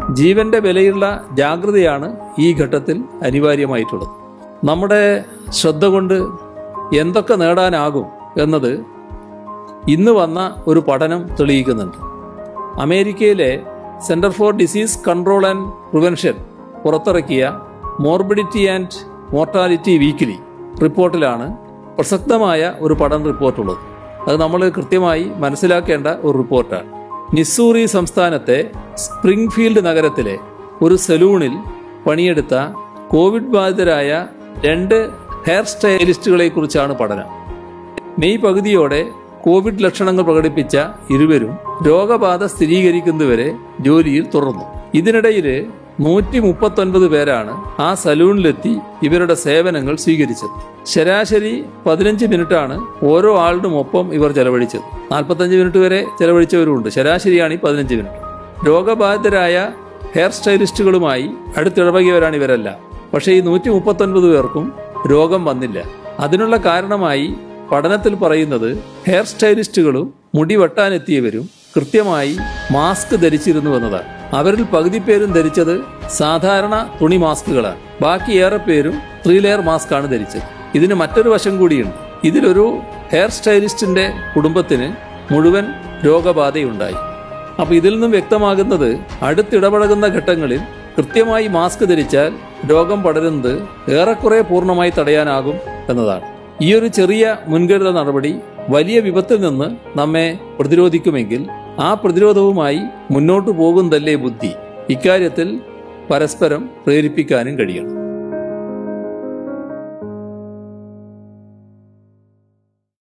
ജീവന്റെ വിലയുള്ള ജാഗ്രതയാണ് ഈ ഘട്ടത്തിൽ അനിവാര്യമായിട്ടുള്ളത് നമ്മുടെ ശ്രദ്ധ കൊണ്ട് എന്തൊക്കെ നേടാനാകും എന്നത് ഇന്ന് വന്ന ഒരു പഠനം തെളിയിക്കുന്നുണ്ട് അമേരിക്കയിലെ centre for disease control and prevention പുറത്തിറക്കിയ മോർബിഡിറ്റി ആൻഡ് മോർട്ടാലിറ്റി വീക്കിലി റിപ്പോർട്ടിലാണ് പ്രസക്തമായ ഒരു പഠന റിപ്പോർട്ടുള്ളത് അത് നമ്മൾ കൃത്യമായി മനസ്സിലാക്കേണ്ട ഒരു റിപ്പോർട്ടാണ് മിസൂറി സംസ്ഥാനത്തെ സ്പ്രിംഗ്ഫീൽഡ് നഗരത്തിലെ ഒരു സലൂണിൽ പണിയെടുത്ത കോവിഡ് ബാധിതരായ രണ്ട് ഹെയർ സ്റ്റൈലിസ്റ്റുകളെ കുറിച്ചാണ് പഠനം മെയ് പകുതിയോടെ കോവിഡ് ലക്ഷണങ്ങൾ പ്രകടിപ്പിച്ച ഇരുവരും രോഗബാധ സ്ഥിരീകരിക്കുന്നതുവരെ ജോലിയിൽ തുടർന്നു ഇതിനിടയിൽ നൂറ്റി മുപ്പത്തൊൻപത് പേരാണ് ആ സലൂണിലെത്തി ഇവരുടെ സേവനങ്ങൾ സ്വീകരിച്ചത് ശരാശരി പതിനഞ്ച് മിനിറ്റാണ് ഓരോ ആളുടെ ഒപ്പം ഇവർ ചെലവഴിച്ചത് നാൽപ്പത്തഞ്ച് മിനിറ്റ് വരെ ചെലവഴിച്ചവരുണ്ട് ശരാശരിയാണ് ഈ പതിനഞ്ച് മിനിറ്റ് രോഗബാധിതരായ ഹെയർ സ്റ്റൈലിസ്റ്റുകളുമായി അടുത്തിടപഴകിയവരാണ് ഇവരെല്ലാം പക്ഷേ ഈ നൂറ്റി മുപ്പത്തൊൻപത് പേർക്കും രോഗം വന്നില്ല അതിനുള്ള കാരണമായി പഠനത്തിൽ പറയുന്നത് ഹെയർ സ്റ്റൈലിസ്റ്റുകളും മുടി വെട്ടാനെത്തിയവരും കൃത്യമായി മാസ്ക് ധരിച്ചിരുന്നു എന്നതാണ് അവരിൽ പകുതി പേരും ധരിച്ചത് സാധാരണ തുണി മാസ്കുകളാണ് ബാക്കി ഏറെ പേരും ത്രീ ലെയർ മാസ്ക് ആണ് ധരിച്ചത് ഇതിന് മറ്റൊരു വശം കൂടിയുണ്ട് ഇതിലൊരു ഹെയർ സ്റ്റൈലിസ്റ്റിന്റെ കുടുംബത്തിന് മുഴുവൻ രോഗബാധയുണ്ടായി അപ്പൊ ഇതിൽ നിന്നും വ്യക്തമാകുന്നത് അടുത്തിടപഴകുന്ന ഘട്ടങ്ങളിൽ കൃത്യമായി മാസ്ക് ധരിച്ചാൽ രോഗം പടരുന്നത് ഏറെക്കുറെ പൂർണ്ണമായി തടയാനാകും എന്നതാണ് ഈ ഒരു ചെറിയ മുൻകരുതൽ നടപടി വലിയ വിപത്തിൽ നിന്ന് നമ്മെ പ്രതിരോധിക്കുമെങ്കിൽ ആ പ്രതിരോധവുമായി മുന്നോട്ടു പോകുന്നതല്ലേ ബുദ്ധി ഇക്കാര്യത്തിൽ പരസ്പരം പ്രേരിപ്പിക്കാനും കഴിയണം